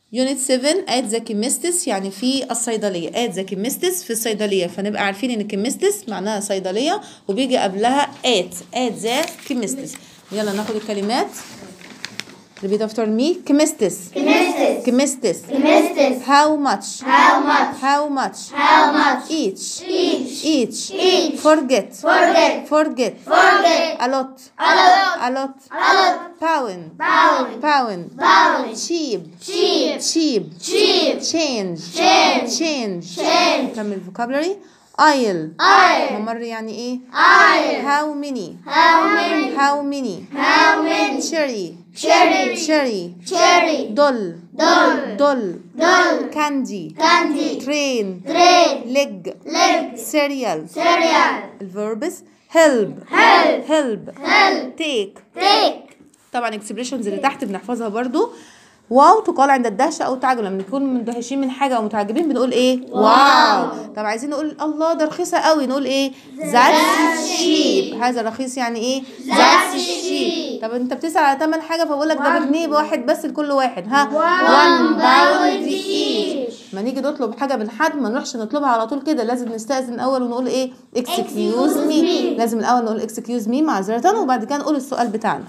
يونت 7 at the chemist's يعني في الصيدلية at the chemist's في الصيدلية فنبقى عارفين ان chemist's معناها صيدلية وبيجي قبلها at at the chemist's يلا ناخد الكلمات repeat after me chemist's Chemist's. chemist's Chemist's. how much How much? how much How much? each Each. each Each. forget Forget. forget Forget. a lot A lot. a lot A lot. pound Pound. pound Pound. cheap Cheap. cheap Cheap. change Change. change Change. كمل vocabulary aisle Aisle. ممر يعني ايه Aisle. how many How many? how many How many? cherry Cherry. cherry Cherry. doll Doll. doll Doll. candy Candy. train Train. leg Leg. cereal Cereal. الverbs help Help. help Help. take Take. طبعا expressions اللي تحت بنحفظها برضو واو تقال عند الدهشة أو التعجب لما نكون مندهشين من حاجة أو متعجبين بنقول إيه؟ واو طب عايزين نقول الله ده رخيصة قوي نقول إيه؟ that's cheap هذا رخيص يعني إيه؟ that's cheap طب أنت بتسأل على تمن حاجة فبقول لك ده بجنيه بواحد بس لكل واحد ها؟ one pound each ما نيجي نطلب حاجة من حد ما نروحش نطلبها على طول كده لازم نستأذن الأول ونقول إيه؟ excuse me لازم الأول نقول excuse me معذرة وبعد كده نقول السؤال بتاعنا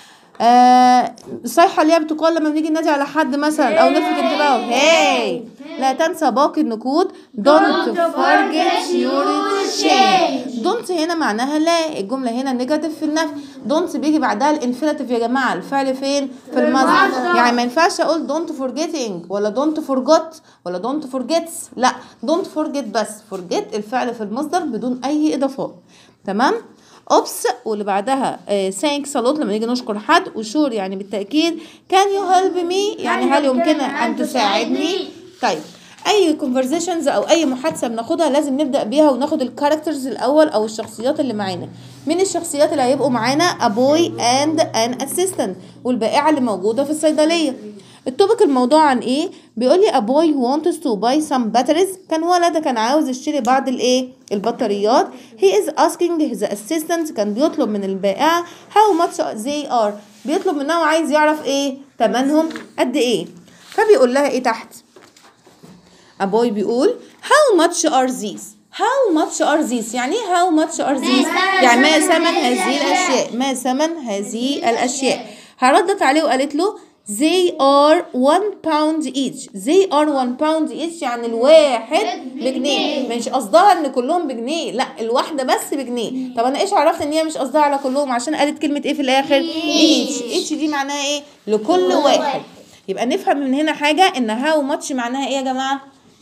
آه الصيحة اللي هي بتقال لما بنيجي ننادي على حد مثلا أو نلفت انتباهه هاي لا تنسى باقي النقود don't forget your change don't هنا معناها لا الجملة هنا نيجاتيف في النفي don't بيجي بعدها الانفينيتيف يا جماعة الفعل فين في المصدر يعني ما ينفعش أقول don't forgetting ولا don't forgot ولا don't forgets لا don't forget بس forget الفعل في المصدر بدون أي إضافات تمام اوبس واللي بعدها ثانكس لوت لما نيجي نشكر حد وشور يعني بالتاكيد كان يو هيلب مي يعني هل يمكن ان تساعدني طيب اي conversations او اي محادثه بناخدها لازم نبدا بيها وناخد الكاركترز الاول او الشخصيات اللي معانا من الشخصيات اللي هيبقوا معانا a boy and an assistant والبائعه اللي موجوده في الصيدليه التوبيك الموضوع عن ايه بيقول لي a boy wants to buy some batteries كان ولد كان عاوز يشتري بعض الايه البطاريات he is asking his assistant كان بيطلب من البائعة how much they are بيطلب منها وعايز يعرف ايه تمنهم قد ايه فبيقول لها ايه تحت a boy بيقول how much are these how much are these يعني ايه how much are these يعني ما ثمن هذه الاشياء ما ثمن هذه الاشياء هردت عليه وقالت له they are one pound each they are one pound each يعني الواحد بجنيه مش قصدها ان كلهم بجنيه لا الواحده بس بجنيه طب انا ايش عرفت ان هي مش قصدها على كلهم عشان قالت كلمه ايه في الاخر each each دي معناها ايه لكل واحد يبقى نفهم من هنا حاجه ان هاو ماتش معناها ايه يا جماعه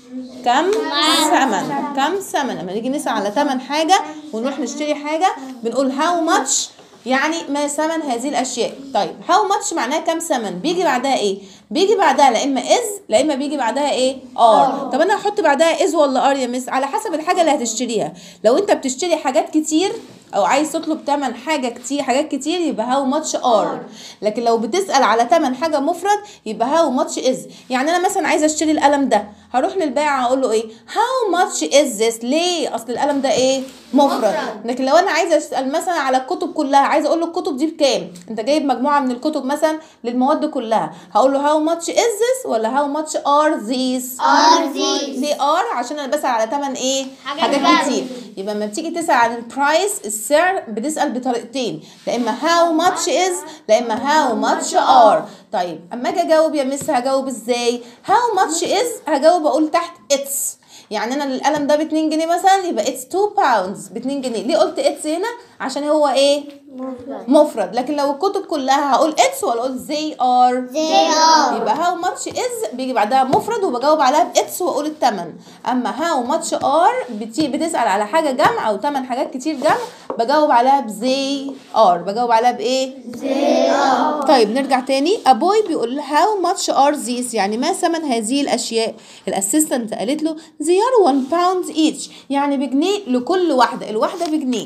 كم ثمن كم ثمن لما نيجي نسأل على ثمن حاجة ونروح نشتري حاجة بنقول how much يعني ما ثمن هذه الأشياء طيب how much معناها كم ثمن بيجي بعدها ايه بيجي بعدها لا اما is لا اما بيجي بعدها ايه ار طب انا هحط بعدها is ولا ار يا مس على حسب الحاجة اللي هتشتريها لو انت بتشتري حاجات كتير او عايز تطلب تمن حاجه كتير حاجات كتير يبقى هاو ماتش ار لكن لو بتسال على تمن حاجه مفرد يبقى هاو ماتش از يعني انا مثلا عايزه اشتري القلم ده هروح للبائع اقول له ايه هاو ماتش از ذس ليه اصل القلم ده ايه مفرد لكن لو انا عايزه اسال مثلا على الكتب كلها عايزه اقول له الكتب دي بكام انت جايب مجموعه من الكتب مثلا للمواد كلها هقول له هاو ماتش از ذس ولا هاو ماتش ار ذيس Are these. ليه ار عشان انا بسال على تمن ايه حاجات حاجات value. كتير يبقى لما بتيجي تسال عن البرايس السعر بتسال بطريقتين لا اما هاو ماتش از لا اما هاو ماتش ار طيب اما اجي اجاوب يا مس هجاوب ازاي هاو ماتش از هجاوب اقول تحت اتس يعني انا القلم ده ب 2 جنيه مثلا يبقى اتس 2 باوندز ب 2 جنيه ليه قلت اتس هنا عشان هو ايه مفرد لكن لو الكتب كلها هقول اتس ولا اقول زي ار They are. يبقى هاو ماتش از بيجي بعدها مفرد وبجاوب عليها باتس واقول الثمن اما هاو ماتش ار بتسال على حاجه جمع او ثمن حاجات كتير جمع بجاوب عليها بزي ار بجاوب عليها بايه زي ار طيب نرجع تاني ابوي بيقول هاو ماتش ار these يعني ما ثمن هذه الاشياء الاسيستنت قالت له they are one pound each يعني بجنيه لكل واحده الواحده بجنيه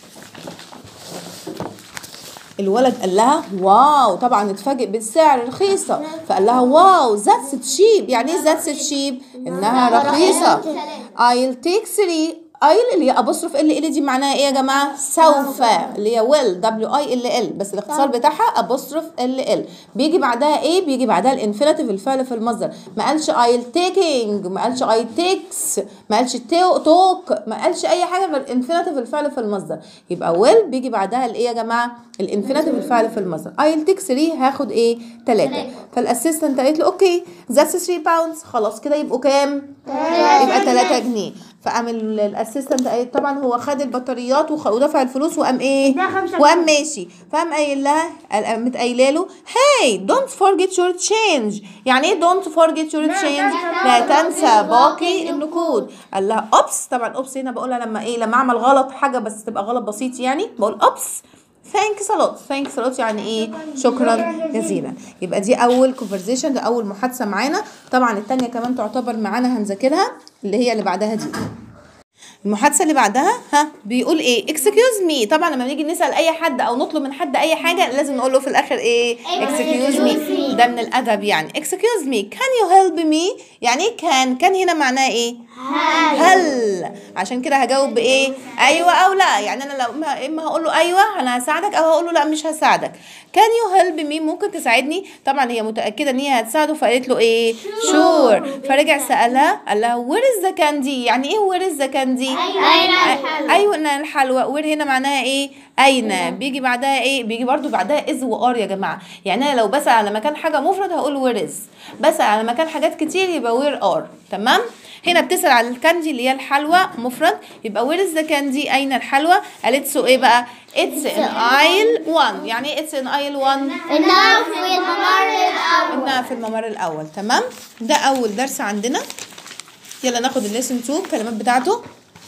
الولد قال لها واو طبعا اتفاجئ بالسعر رخيصة فقال لها واو ذاتس تشيب يعني ايه ذاتس تشيب انها رخيصة I'll take three ايل اللي هي ابوستروف ال ال دي معناها ايه يا جماعه سوف اللي هي ويل دبليو اي ال ال بس الاختصار بتاعها ابوستروف ال ال بيجي بعدها ايه بيجي بعدها الانفينيتيف الفعل في المصدر ما قالش ايل تيكينج ما قالش اي تيكس ما قالش توك ما قالش اي حاجه غير انفينيتيف الفعل في المصدر يبقى ويل بيجي بعدها الايه يا جماعه الانفينيتيف الفعل في المصدر ايل تيك 3 هاخد ايه 3 فالاسيستنت قالت له اوكي ذاتس 3 باوندز خلاص كده يبقوا كام يبقى 3 جنيه فقام ال- الاسيستنت قايل طبعا هو خد البطاريات وخ- ودفع الفلوس وقام ايه ده خمسة وقام ماشي فقام قايل لها قال- قامت قايله له هاي دونت فورجيت يور تشينج يعني ايه دونت فورجيت يور تشينج لا تنسى باقي النقود قال لها اوبس طبعا اوبس هنا بقولها لما ايه لما اعمل غلط حاجه بس تبقى غلط بسيط يعني بقول اوبس ثانكس a lot ثانكس a lot يعني ايه شكرا جزيلا يبقى دي اول كونفرزيشن ده اول محادثه معانا طبعا التانية كمان تعتبر معانا هنذاكرها اللي هي اللي بعدها دي المحادثه اللي بعدها ها بيقول ايه اكسكيوز مي طبعا لما بنيجي نسال اي حد او نطلب من حد اي حاجه لازم نقول له في الاخر ايه اكسكيوز مي ده من الادب يعني اكسكيوز مي كان يو هيلب مي يعني ايه كان كان هنا معناه ايه هل عشان كده هجاوب بايه ايوه او لا يعني انا لو ما- اما هقول له ايوه انا هساعدك او هقول له لا مش هساعدك كان يو هيلب مي ممكن تساعدني طبعا هي متاكده ان هي هتساعده فقالت له ايه شور فرجع سالها قال لها وير از ذا كاندي يعني ايه وير از ذا كاندي أين الحلوى؟ ايوه إن الحلوى وير هنا معناها ايه اين بيجي بعدها ايه بيجي برضو بعدها از وار يا جماعه يعني انا لو بسال على مكان حاجه مفرد هقول وير از بسال على مكان حاجات كتير يبقى وير ار تمام هنا بتسال على الكاندي اللي هي الحلوى مفرد يبقى وير از ذا كاندي اين الحلوى قالت سو ايه بقى اتس ان ايل 1 يعني ايه اتس ان ايل 1 إنه في الممر الأول انها في الممر الاول تمام ده اول درس عندنا يلا ناخد الليسن 2 الكلمات بتاعته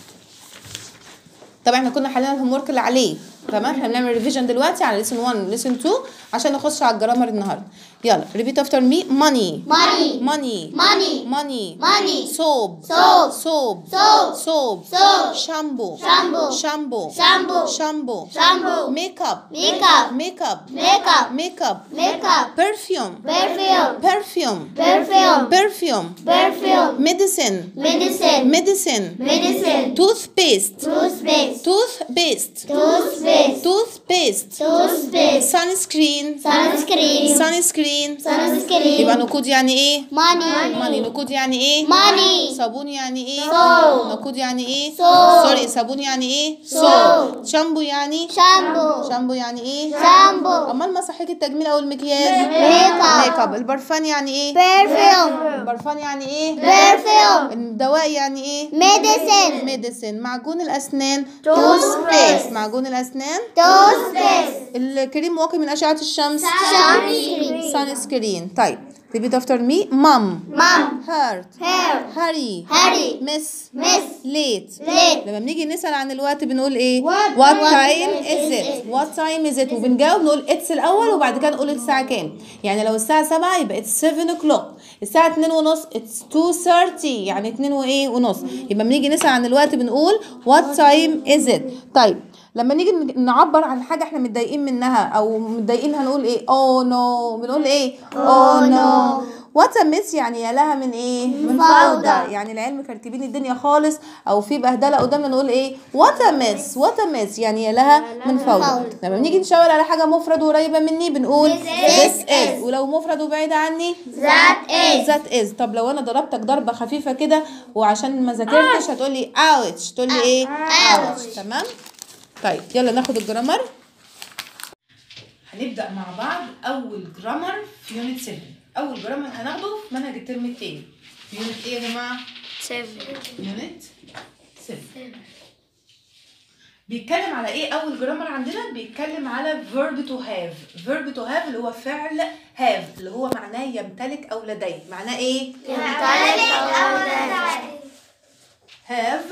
طبعا احنا كنا حلينا الهوم ورك اللي عليه تمام احنا بنعمل ريفيجن دلوقتي على ليسن 1 وليسن 2 عشان نخش على الجرامر النهارده يلا ريبيت افتر مي ماني Money. ماني Money. ماني Money. صوب Soap. صوب Soap. صوب Soap. شامبو Shampoo. شامبو Shampoo. شامبو Shampoo. ميك اب Makeup. ميك اب Makeup. ميك اب Makeup. برفيوم Perfume. برفيوم Perfume. برفيوم Perfume. ميديسين Medicine. ميديسين Medicine. توث بيست Toothpaste. توث بيست Toothpaste. توث بيست Toothpaste. سان سكرين Sunscreen. سان سكرين Sunscreen. يبقى نقود يعني ايه Money. ماني نقود يعني ايه Money. صابون يعني ايه Soap. نقود يعني ايه Soap. سوري صابون يعني ايه Soap. شامبو يعني Shampoo. شامبو يعني ايه Shampoo. امال مسحيك التجميل او المكياج Makeup. ميك اب البرفان يعني ايه Perfume. البرفان يعني ايه Perfume. الدواء يعني ايه Medicine. ميديسين معجون الاسنان Toothpaste. معجون الاسنان Toothpaste. الكريم واقي من اشعه الشمس Sunscreen. سان سكرين طيب repeat after me مام Mom. هارت Hair. هاري Hurry. مس Miss. ليت Late. لما بنيجي نسأل عن الوقت بنقول ايه What- what what time time is is it it? what time is it وبنجاوب نقول it's الأول وبعد كده نقول الساعة كام يعني لو الساعة 7 يبقى it's 7 o'clock الساعة 2 ونص it's 2:30 يعني 2 وايه ونص يبقى بنيجي نسأل عن الوقت بنقول what time is it طيب لما نيجي ن- نعبر عن حاجة احنا متضايقين منها أو متضايقين هنقول ايه oh no بنقول ايه oh no وات ميس يعني يا لها من ايه من فوضى. يعني العيال مكرتبين الدنيا خالص او في بهدله قدامنا نقول ايه وات ميس وات ميس يعني يا لها من فوضى فوضى. لما بنيجي نشاور على حاجه مفرد وقريبه مني بنقول This this is. is ولو مفرد وبعيد عني That is. that is طب لو انا ضربتك ضربه خفيفه كده وعشان ما ذاكرتش هتقولي ouch تقولي ايه ouch. تمام طيب يلا ناخد الجرامر هنبدا مع بعض اول جرامر في يونت 7 اول جرامر هناخده في منهج الترم الثاني يونت ايه يا جماعه يونت 7 بيتكلم على ايه اول جرامر عندنا بيتكلم على verb to have verb to have اللي هو فعل have اللي هو معناه يمتلك او لديه معناه ايه have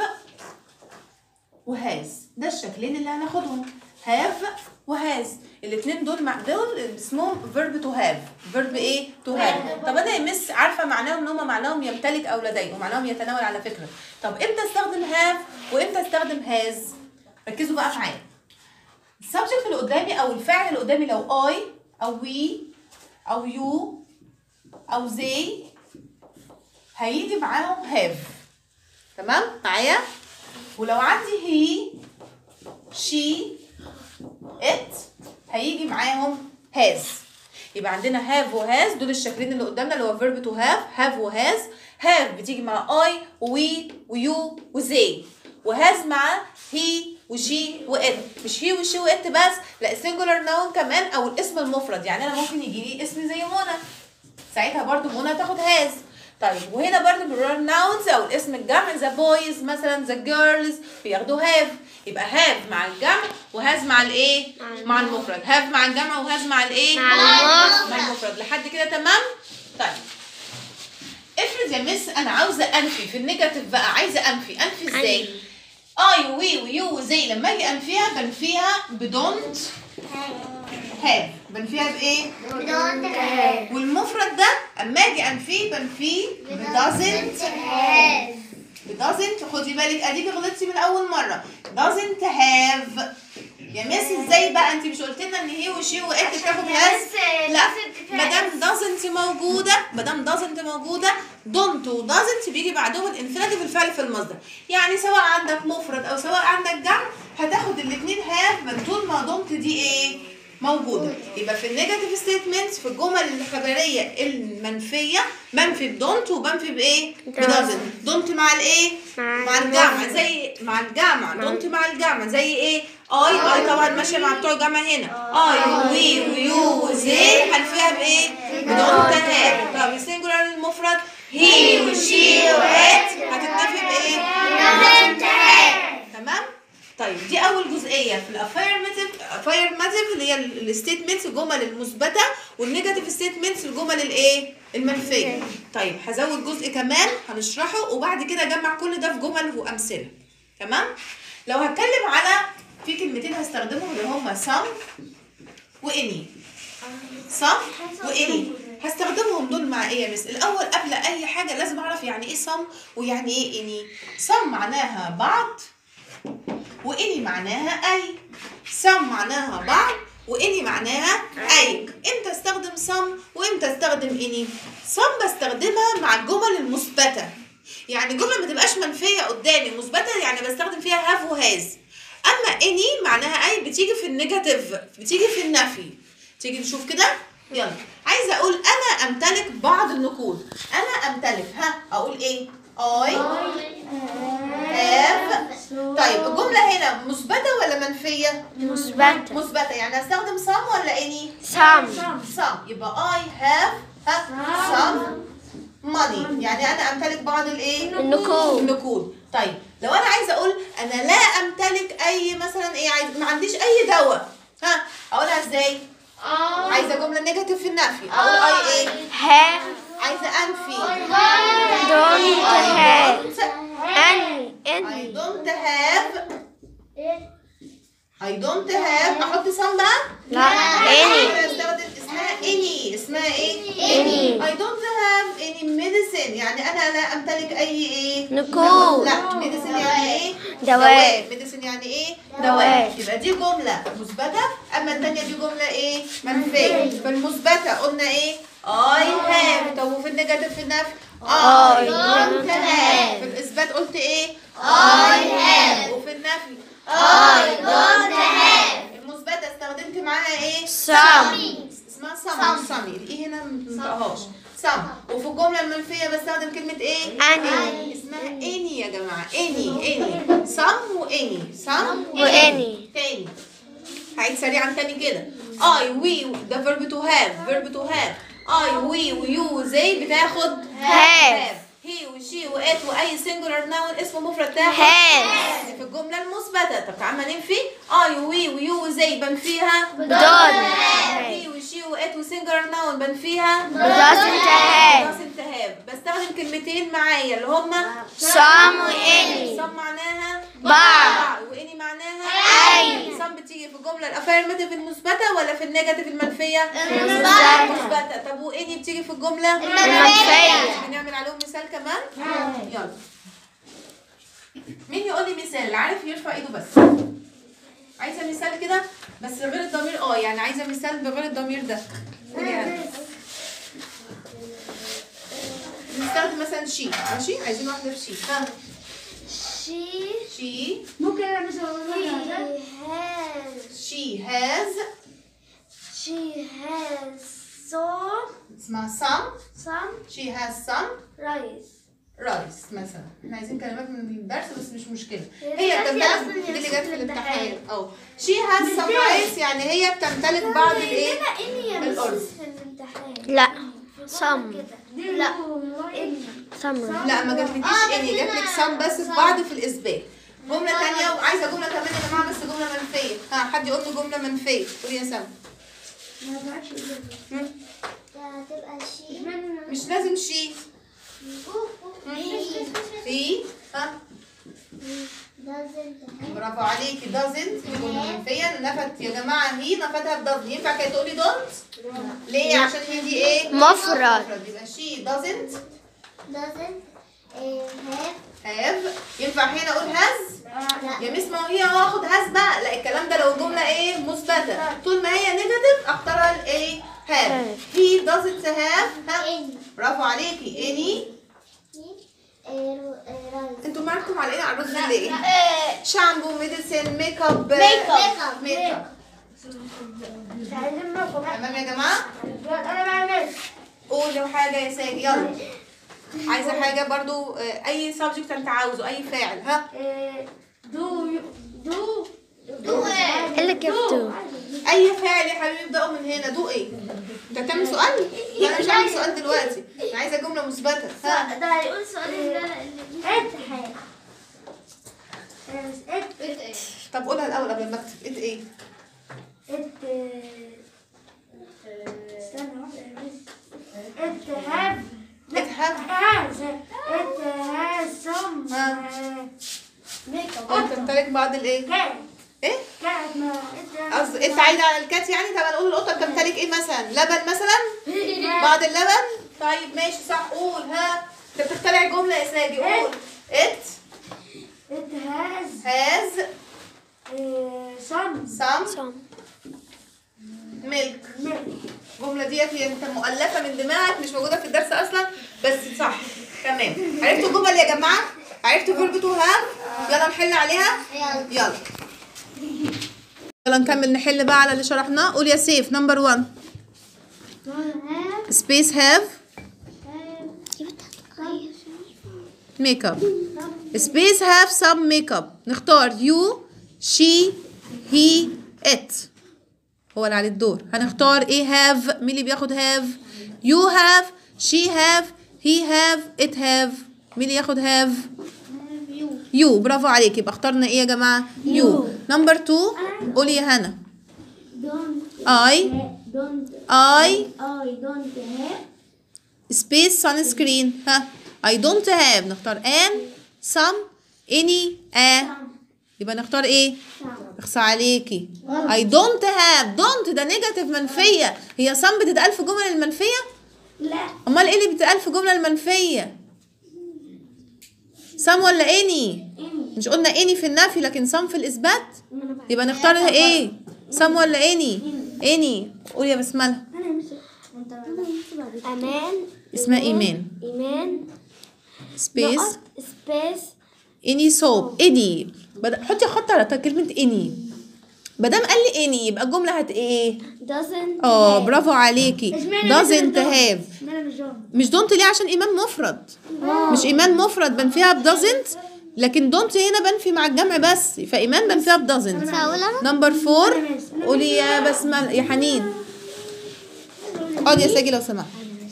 وهاز ده الشكلين اللي هناخدهم have وهاز الاثنين دول مع دول اسمهم verb to have verb ايه to have طب انا يا مس عارفه معناهم ان هم معناهم يمتلك او لديه ومعناهم يتناول على فكره طب امتى استخدم have وامتى استخدم has ركزوا بقى معايا السبجكت اللي قدامي او الفعل اللي قدامي لو I او we او you او they هيجي معاهم have تمام معايا ولو عندي هي she it هيجي معاهم has يبقى عندنا have و has دول الشكلين اللي قدامنا اللي هو verb to have have و has have بتيجي مع I و we و you و they و has مع he و she و it مش he و she و it بس لا singular noun كمان او الاسم المفرد يعني انا ممكن يجي لي اسم زي منى ساعتها برضو منى تاخد has طيب وهنا برضو pronouns او الاسم الجمع the boys مثلا the girls بياخدوا have يبقى have مع الجمع وهاز مع الايه مع المفرد have مع الجمع وهاز مع الايه مع المفرد. مع المفرد لحد كده تمام طيب افرض يا مس انا عاوزه انفي في النيجاتيف بقى عايزه انفي انفي ازاي اي وي ويو وزي لما اجي انفيها بنفيها بدونت هاف بنفيها بايه Don't have. والمفرد ده اما اجي انفيه بنفيه بدازنت have. doesn't خدي بالك اديكي غلطتي من اول مره doesn't have يا مس ازاي بقى انت مش قلت لنا ان هي وشي وات بتاخد هاز لا ما دام doesn't موجوده ما دام doesn't موجوده don't و doesn't بيجي بعدهم الانفينيتيف الفعل في المصدر يعني سواء عندك مفرد او سواء عندك جمع هتاخد الاثنين have من طول ما don't دي ايه موجوده يبقى في النيجاتيف ستيتمنتس في الجمل الخبريه المنفيه منفي بدونت وبنفي بايه بدازنت دونت مع الايه مع مع الجمع زي مع الجمع دونت مع الجمع زي ايه اي اي طبعا ماشيه مع بتوع الجمع هنا اي وي ويو وزي هنفيها بايه بدونت هاد طب السنجولار المفرد هي وشي وات هتتنفي بايه Doesn't have. تمام طيب دي اول جزئيه في الافيرماتيف افيرماتيف اللي هي الستيتمنتس الجمل المثبته والنيجاتيف ستيتمنتس الجمل الايه المنفيه طيب هزود جزء كمان هنشرحه وبعد كده اجمع كل ده في جمل وامثله تمام لو هتكلم على في كلمتين هستخدمهم اللي هما some واني some واني هستخدمهم دول مع ايه يا مس الاول قبل اي حاجه لازم اعرف يعني ايه some ويعني ايه اني some معناها بعض واني معناها اي some معناها بعض واني معناها اي امتى استخدم some وامتى استخدم اني some بستخدمها مع الجمل المثبته يعني جمله ما تبقاش منفيه قدامي مثبته يعني بستخدم فيها have وهاز اما اني معناها اي بتيجي في النيجاتيف بتيجي في النفي تيجي نشوف كده يلا عايزه اقول انا امتلك بعض النقود انا امتلك ها اقول ايه I have طيب الجمله هنا مثبته ولا منفيه مثبتة. مثبته يعني هستخدم some ولا any Some. some يبقى I have ها some money يعني انا امتلك بعض الايه النقود. النقود طيب لو انا عايزه اقول انا لا امتلك اي مثلا ايه عايز ما عنديش اي دواء ها اقولها ازاي عايزه جمله نيجاتيف في النفي اقول اي ايه Have. عايزه انفي Don't have. Any. I Any. don't have I don't have احط some بقى لا. Any. أنا استخدم اسمها any اسمها ايه Any. I don't have any medicine يعني انا لا امتلك اي ايه نقود. لا medicine يعني ايه دواء. medicine يعني ايه دواء. يبقى دي جمله مثبته اما الثانيه دي جمله ايه منفيه فالمثبته قلنا ايه I have طب وفي النيجاتيف في النفي I don't have في الاثبات قلت ايه I have وفي النفي I don't have المثبته استخدمت معاها ايه Some. اسمها سم سمي الايه هنا ما بنطقهاش سم وفي الجمله المنفيه بستخدم كلمه ايه Any. اسمها اني يا جماعه اني اني سم واني سم واني. تاني هعيد سريعا تاني كده اي وي ده فيرب تو هاف فيرب تو هاف اي وي ويو وزي بتاخد Have. هي وشي وات واي سنجولار ناون اسمه مفرد تاخد Has. دي في الجمله المثبته طب تعالى ما ننفي اي وي ويو وزي بنفيها Don't هي وشي وات وسنجولار ناون بنفيها Doesn't have. doesn't have بستخدم كلمتين معايا اللي هما Some واني. some معناها بعض. واني معناها أي. some بتيجي في الجمله الافيرماتيف المثبته ولا في النيجاتيف المنفيه المثبتة. مثبته طب واني بتيجي في الجمله المنفية. بنعمل عليهم مثال كمان يلا مين يقول لي مثال اللي عارف يرفع ايده بس عايزه مثال كده بس غير الضمير اه يعني عايزه مثال بغير الضمير ده قولي يعني نستخدم مثلا شي ماشي عايزين واحده في شي ها She. شي she ممكن انا مثلا اقول لها She has. she has She has some. اسمها some Some she has some rice. رايس مثلا احنا عايزين كلمات من الدرس بس مش مشكله هي هي دي بتمتلك أصلاً دي اللي هي جت في في الامتحان الامتحان. اه she has some rice يعني هي بتمتلك بعض الايه لا إني يا الأرز. مس في الامتحان. لا في some. كده. لا إني. سمر لا ما جاتلكيش اني جاتلك some بس في بعض في الاثبات جمله ثانيه وعايزه جمله كمان يا جماعه بس جمله منفيه ها حد يقول لي جمله منفيه قولي يا سما ما بعرفش هم؟ هتبقى شي. مش لازم شي في ها doesn't برافو عليكي doesn't دي جمله منفيه نفت يا جماعه هي نفتها بدوزنت ينفع كده تقولي don't ليه عشان هي دي ايه مفرد. يبقى she doesn't doesn't uh, have have ينفع هنا اقول has لا يا مس ما هو هي هاخد هاز بقى لا الكلام ده لو الجمله ايه مثبته طول ما هي نيجاتيف اختارها الايه have he doesn't have ها إني. برافو عليكي any رايس. انتوا مالكم على ايه على الرز ليه شامبو ميديسين ميك اب ميك اب. ميك اب تمام يا جماعه انا بعمل قولوا حاجه يا ساجي يلا عايزه حاجه برضو آه، اي سبجكت انت عاوزه اي فاعل ها دو دو دو إيه؟ اللي كيفتو اي فاعل يا حبيبي ابداوا من هنا دو ايه انت هتعمل سؤال لا انا مش هعمل سؤال دلوقتي انا عايزه جمله مثبته ها ده هيقول سؤال اللي انا اللي امتحان ات طب قولها الاول قبل ما اكتب ايه ايه ات استنى واحدة يا مس ات هاف it have has it has some ها. ميك اب اه تمتلك بعض الايه كات ايه كات ما it قصدي انت عايزه على الكات يعني طب نقول القطه بتمتلك ايه مثلا لبن مثلا بعض اللبن طيب ماشي صح قول ها انت بتخترع جمله يا ساجي قول it it has has uh, some some سم milk milk الجمله ديت هي انت مؤلفه من دماغك مش موجوده في الدرس اصلا بس صح تمام عرفتوا الجمل يا جماعه عرفتوا فيرب تو هاف يلا نحل عليها يلا. يلا يلا نكمل نحل بقى على اللي شرحناه قول يا سيف نمبر 1 سبيس هاف ميك اب سبيس هاف سم ميك اب نختار يو شي هي ات هو اللي عليه الدور هنختار ايه هاف مين اللي بياخد هاف يو هاف شي هاف هي هاف ات هاف مين اللي ياخد هاف يو برافو عليك يبقى اخترنا ايه يا جماعه يو نمبر 2 قولي يا هنا don't اي don't اي I don't have سبيس سان سكرين ها I don't have نختار an some any a يبقى نختار ايه اخصى عليكي I don't have don't ده نيجاتيف منفية هي some بتتقال في جمل المنفية لا امال ايه اللي بتتقال في جملة المنفية some ولا any مش قلنا any في النفي لكن some في الاثبات يبقى نختارها ايه some ولا any any قولي يا بسملة انا مش امان اسمها ايمان ايمان سبيس نقط سبيس اني صوب اني بد... حطي خط على كلمة اني مادام قال لي اني يبقى الجملة هت ايه؟ doesn't اه have. برافو عليكي اشمعنى doesn't مثلا have don't؟ انا مش don't مش دونت ليه عشان ايمان مفرد مش ايمان مفرد بنفيها ب doesn't لكن دونت هنا بنفي مع الجمع بس فايمان بنفيها ب doesn't نمبر فور قولي يا بسمة يا حنين اقعد يا ساجي لو سمحت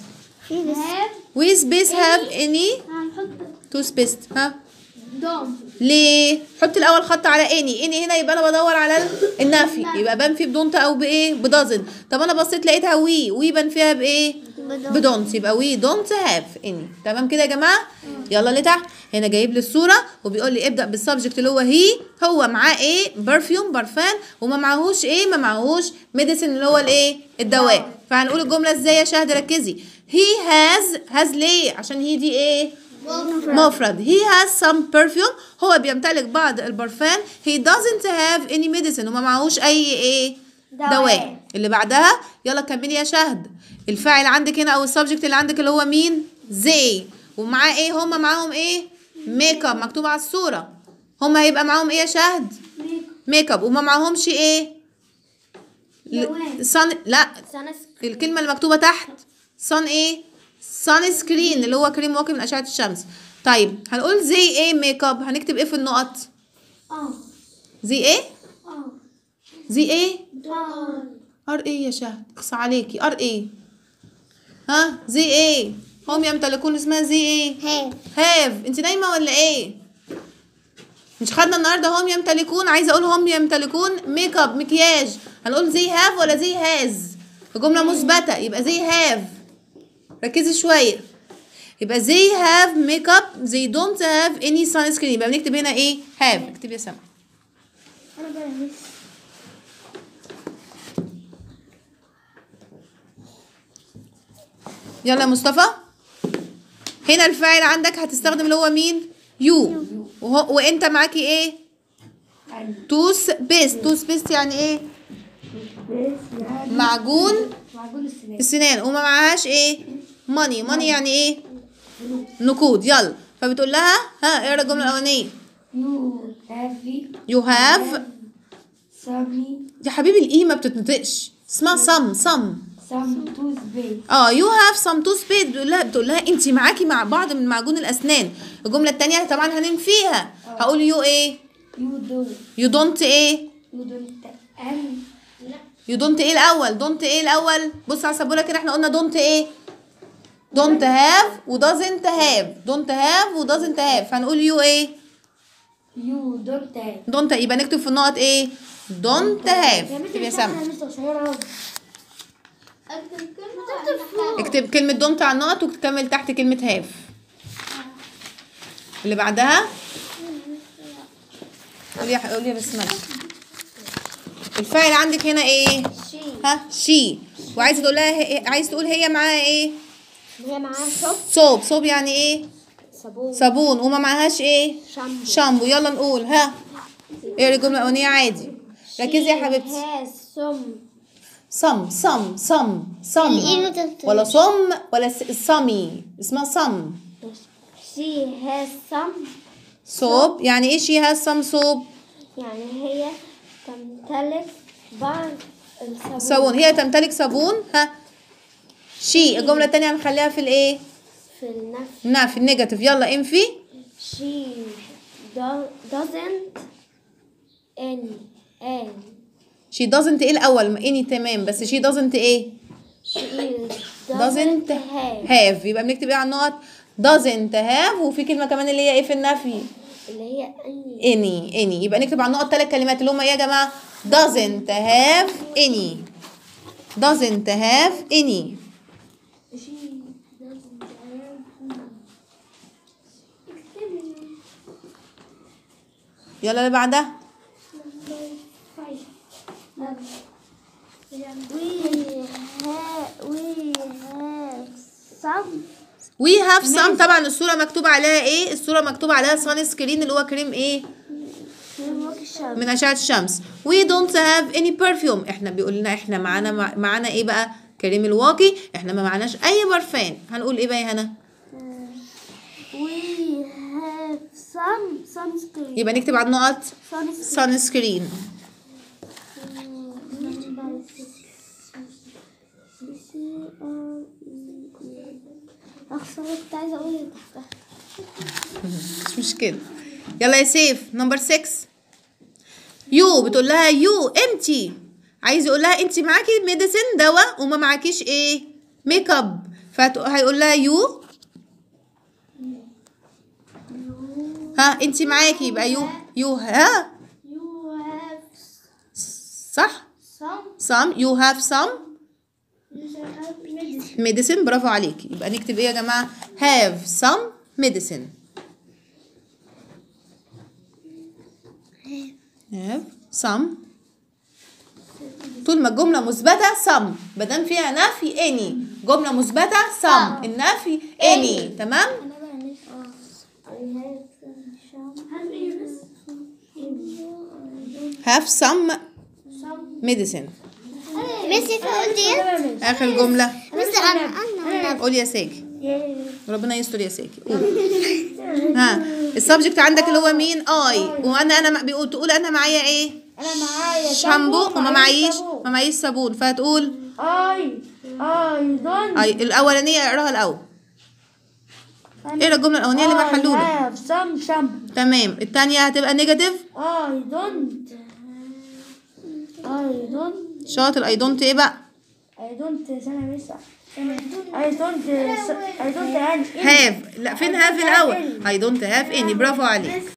we space have any هنحط two spaced ها don't ليه؟ حط الاول خط على اني اني هنا يبقى انا بدور على ال- النفي يبقى بنفي بدونت او بايه بدازن طب انا بصيت لقيتها وي وي بنفيها بايه بدونت يبقى وي دونت هاف اني تمام كده يا جماعه يلا اللي تحت هنا جايب لي الصوره وبيقول لي ابدا بالسبجكت اللي هو هي هو معاه ايه برفيوم برفان وما معهوش ايه ما معهوش ميديسن اللي هو الايه الدواء فهنقول الجمله ازاي يا شهد ركزي هي هاز هاز ليه عشان هي دي ايه مفرد he has some perfume هو بيمتلك بعض البرفان he doesn't have any medicine وما معهوش اي ايه دواء اللي بعدها يلا كملي يا شهد الفاعل عندك هنا او السبجكت اللي عندك اللي هو مين زي ومعاه ايه هما معاهم ايه ميك اب مكتوب على الصوره هما هيبقى معاهم ايه يا شهد ميك اب وما معاهمش ايه ل- صن لا سنس الكلمة اللي مكتوبة تحت صن ايه صن سكرين اللي هو كريم واقي من أشعة الشمس طيب هنقول زي ايه ميك اب هنكتب ايه في النقط اه زي ايه اه زي ايه اه ار ايه يا شهد اقصى عليكي ار ايه ها زي ايه هم يمتلكون اسمها زي ايه هاف هاف انت نايمه ولا ايه مش خدنا النهارده هم يمتلكون عايزه اقول هم يمتلكون ميك اب مكياج هنقول زي هاف ولا زي هاز جمله مثبته يبقى زي هاف ركزي شويه يبقى زي هاف ميك اب زي دونت هاف اني سان سكرين يبقى بنكتب هنا ايه هاف اكتبي يا سما انا بقى مش يلا يا مصطفى هنا الفاعل عندك هتستخدم اللي هو مين يو وهو وانت معاكي ايه توس بيست توس بيست يعني ايه معجون معجون السنان السنان وما معهاش ايه ماني ماني يعني ايه نقود يلا فبتقول لها ها اقرا الجمله الاولانيه يو هافي يو هاف سامي يا حبيبي الاي ما بتتنطقش اسمها سم سم سام توز بي اه يو هاف سم تو سبيد بتقول لها بتقول لها انت معاكي مع بعض من معجون الاسنان الجمله الثانيه طبعا هننفيها هقول يو ايه يو دو يو دونت ايه يو دونت ان يو دونت ايه الاول دونت ايه الاول بص على السبوره كده احنا قلنا دونت ايه دونت هاف ودازنت هاف دونت هاف ودازنت هاف هنقول يو ايه يو دونت ان دونت يبقى نكتب في النقط ايه دونت هاف اكتب يا سما لسه قصيرة اكتب كلمة اكتب كلمة دونت على النقط وتكمل تحت كلمة هاف اللي بعدها قولي يا قولي يا بسمة الفاعل عندك هنا ايه شي ها شي وعايزه تقول لها هي- عايز تقول هي معاها ايه هي معاها صوب صوب صوب يعني ايه صابون صابون وما معهاش ايه شامبو شامبو يلا نقول ها اقري الجمله الاولانيه عادي ركزي يا حبيبتي هاز سم صم صم صم صم ولا صم ولا س- صمي اسمها صم شي هاز سم صوب يعني ايه شي هاز صم صوب يعني هي تمتلك بعض الصابون صابون هي تمتلك صابون ها شي الجمله الثانيه هنخليها في الايه في النفس نعم في النيجاتيف يلا انفي she do- doesn't any and شي doesn't ايه الاول اني تمام بس شي doesn't ايه she is doesn't have have يبقى بنكتب ايه على النقط doesn't have وفي كلمه كمان اللي هي ايه في النفي اللي هي any any any يبقى نكتب على النقط ثلاث كلمات اللي هم ايه يا جماعه doesn't have any doesn't have any يلا اللي بعدها we have we have some we have some طبعا الصوره مكتوب عليها ايه الصوره مكتوب عليها سان سكرين اللي هو كريم ايه من اشعه الشمس we don't have any perfume احنا بيقول لنا احنا معانا معانا ايه بقى كريم الواقي احنا ما معناش اي برفان هنقول ايه بقى يا هنا we have some sunscreen يبقى نكتب على النقط sunscreen سان سكرين أخسر كنت عايزة أقول اللي تحتها مش مشكله يلا يا سيف نمبر 6 يو بتقول لها يو امتي عايز يقول لها انت معاكي ميديسن دواء وما معاكيش ايه ميك اب فهيقول لها يو ها انت معاكي يبقى يو يو ها You have صح some some you have some you have medicine medicine برافو عليكي يبقى نكتب ايه يا جماعه have some medicine have some طول ما الجمله مثبته some مادام فيها نفي any جمله مثبته some النفي any تمام أنا بقى نفسي I have some have some medicine ميسي فوق دي اخر جمله ميسي انا انا قول يا ساجي ربنا يستر يا ساجي قول ها السبجكت عندك اللي هو مين اي وانا انا بيقول تقول انا معايا ايه انا معايا شامبو وما معيش صابون. ما معيش صابون فهتقول اي اي دونت اي الاولانيه اقراها الاول اقرا الجمله الاولانيه اللي محلوله have some shampoo تمام الثانيه هتبقى نيجاتيف I don't I don't شاطر اي دونت ايه بقى I don't سنة لسه I don't I don't have هاف لا فين هاف الاول اي دونت هاف اني برافو عليك